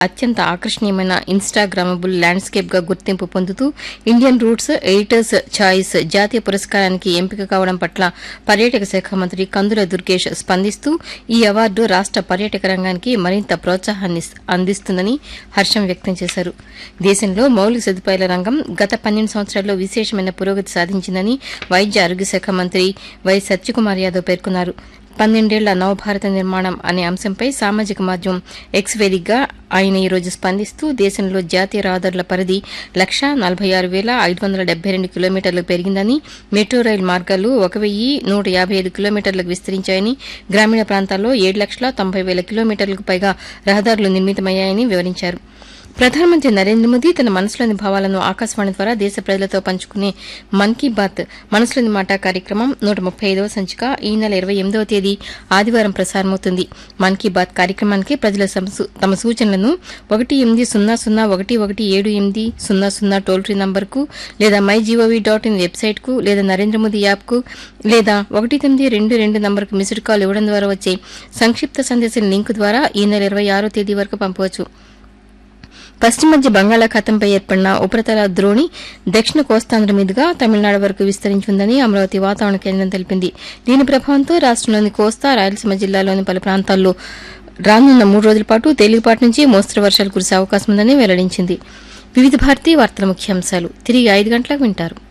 అత్యంత ఆకర్షణీయమైన ఇన్స్టాగ్రామబుల్ ల్యాండ్స్కేప్గా గుర్తింపు పొందుతూ ఇండియన్ రూట్స్ ఎడిటర్స్ ఛాయిస్ జాతీయ పురస్కారానికి ఎంపిక కావడం పట్ల పర్యాటక శాఖ మంత్రి కందుల దుర్గేష్ స్పందిస్తూ ఈ అవార్డు రాష్ట పర్యాటక రంగానికి మరింత ప్రోత్సాహాన్ని అందిస్తుందని హర్షం వ్యక్తం చేశారు దేశంలో మౌలిక సదుపాయాల రంగం గత పన్నెండు సంవత్సరాల్లో విశేషమైన పురోగతి సాధించిందని వైద్య ఆరోగ్య శాఖ మంత్రి వై సత్యకుమార్ యాదవ్ పేర్కొన్నారు పన్నెండేళ్ల నవభారత నిర్మాణం అనే అంశంపై సామాజిక మాధ్యమం ఎక్స్ వేదికగా ఆయన ఈ రోజు స్పందిస్తూ దేశంలో జాతీయ రహదారుల పరిధి లక్షా నలభై ఆరు వేల ఐదు వందల డెబ్బై రెండు కిలోమీటర్లకు పెరిగిందని మెట్రో రైలు మార్గాలు ఒక వెయ్యి నూట యాభై ఐదు కిలోమీటర్లకు విస్తరించాయని గ్రామీణ ప్రాంతాల్లో ఏడు లక్షల తొంభై వేల కిలోమీటర్లకు పైగా రహదారులు నిర్మితమయ్యాయని వివరించారు ప్రధానమంత్రి నరేంద్ర మోదీ తన మనసులోని భావాలను ఆకాశవాణి ద్వారా దేశ ప్రజలతో పంచుకునే మన్ కీ బాత్ మనసులోని మాట కార్యక్రమం నూట ముప్పై ఐదవ సంచిక ఈ నెల ఇరవై ఎనిమిదవ తేదీ ఆదివారం ప్రసారమవుతుంది మన్ కీ బాత్ కార్యక్రమానికి ప్రజల సమసు- తమ సూచనలను ఒకటి ఎనిమిది సున్నా సున్నా ఒకటి ఒకటి ఏడు ఎనిమిది సున్నా సున్నా టోల్ ఫ్రీ నంబర్కు లేదా మై జీఓవీ డాట్ ఇన్ వెబ్సైట్కు లేదా నరేంద్ర మోదీ యాప్కు లేదా ఒకటి తొమ్మిది రెండు రెండు నంబర్కు మిస్డ్ కాల్ ఇవ్వడం ద్వారా వచ్చే సంక్షిప్త సందేశం లింకు ద్వారా ఈ నెల ఇరవై ఆరో తేదీ వరకు పంపవచ్చు పశ్చిమ మధ్య బంగాళాఖాతంపై ఏర్పడిన ఉపరితల ద్రోణి దక్షిణ కోస్తాంధ్ర మీదుగా తమిళనాడు వరకు విస్తరించిందని అమరావతి వాతావరణ కేంద్రం తెలిపింది దీని ప్రభావంతో రాష్టంలోని కోస్తా రాయలసీమ జిల్లాలోని పలు ప్రాంతాల్లో రానున్న మూడు రోజుల పాటు తేలికపాటి నుంచి మోస్తరు వర్షాలు కురిసే అవకాశం ఉందని వెల్లడించింది వివిధ భారతీ వార్తల ముఖ్యాంశాలు తిరిగి ఐదు గంటలకు వింటారు